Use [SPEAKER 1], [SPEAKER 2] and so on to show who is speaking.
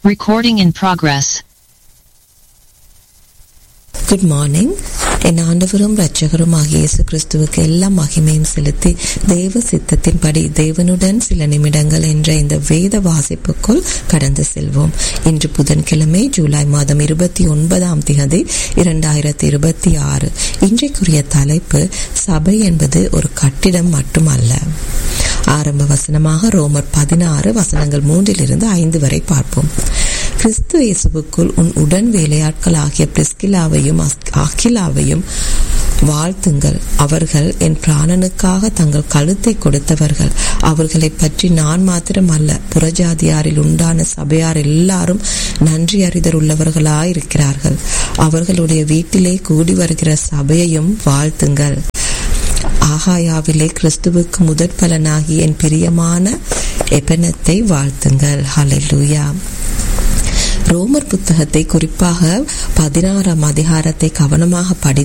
[SPEAKER 1] Recording in progress.
[SPEAKER 2] Good morning என் ஆண்டவரும் இரட்சகரும் ஆகிய இயேசு கிறிஸ்துவுக்கு எல்லா மகிமையும் செலுத்தி தேவ சித்தத்தின்படி தேவனுடன் சில நிமிடங்கள் என்ற இந்த வேத வாசிப்புக்குள் கடந்து செல்வோம் இன்று புதன்கிழமை ஜூலை மாதம் இருபத்தி ஒன்பதாம் தேதி இரண்டாயிரத்தி இருபத்தி ஆறு இன்றைக்குரிய தலைப்பு சபை என்பது ஒரு கட்டிடம் மட்டுமல்ல ஆரம்ப வசனமாக ரோமர் பதினாறு வசனங்கள் மூன்றிலிருந்து ஐந்து வரை பார்ப்போம் கிறிஸ்து இயேசுவுக்குள் உன் உடன் வேலையாட்கள் ஆகிய பிரிஸ்கிலாவையும் அகிலாவையும் வாழ்த்துங்கள் அவர்கள் என் பிராணனுக்காக தங்கள் கழுத்தை கொடுத்தவர்கள் அவர்களை பற்றி நான் மாத்திரம் அல்ல புறஜாதியாரில் உண்டான சபையார் எல்லாரும் நன்றி அறிதல் உள்ளவர்களாயிருக்கிறார்கள் அவர்களுடைய வீட்டிலே கூடி வருகிற சபையையும் வாழ்த்துங்கள் ஆகாயாவிலே கிறிஸ்துவுக்கு முதற் பலனாகி என் பிரியமான எபனத்தை வாழ்த்துங்கள் ஹலெலுயா ரோமர் புத்தகத்தை குறிப்பாக பதினாறாம் அதிகாரத்தை கவனமாக படி